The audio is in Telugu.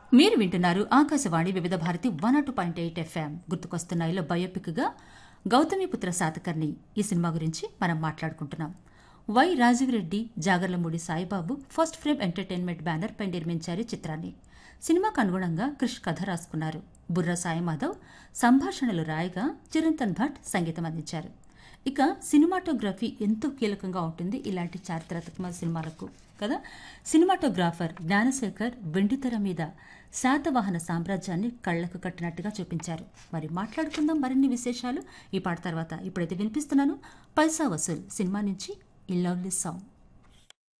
మీరు వింటున్నారు ఆకాశవాణి వివిధ Bharati one two point eight FM గుర్తుకొస్తున్నాయిలో బయోపిక్గా Gautamiputra Satakarni ఈ సినిమా గురించి మనం మాట్లాడుకుంటున్నాం why రాజీవ్రెడ్డి Jagarlamudi Saibaba first frame entertainment banner పై నిర్మించారు ఈ చిత్రాన్ని సినిమాకు అనుగుణంగా క్రిష్ కథ రాసుకున్నారు బుర్ర సాయిమాధవ్ సంభాషణలు రాయగా చిరంతన్ భట్ సంగీతం అందించారు ఇక సినిమాటోగ్రఫీ ఎంతో కీలకంగా ఉంటుంది ఇలాంటి చారిత్రాత్మక సినిమాలకు కదా సినిమాటోగ్రాఫర్ జ్ఞానశేఖర్ వెండితెర మీద శాతవాహన సామ్రాజ్యాన్ని కళ్లకు కట్టినట్టుగా చూపించారు మరి మాట్లాడుకుందాం మరిన్ని విశేషాలు ఈ పాట తర్వాత ఇప్పుడైతే వినిపిస్తున్నాను పైసా వసూల్ సినిమా నుంచి ఈ లవ్లీ సాంగ్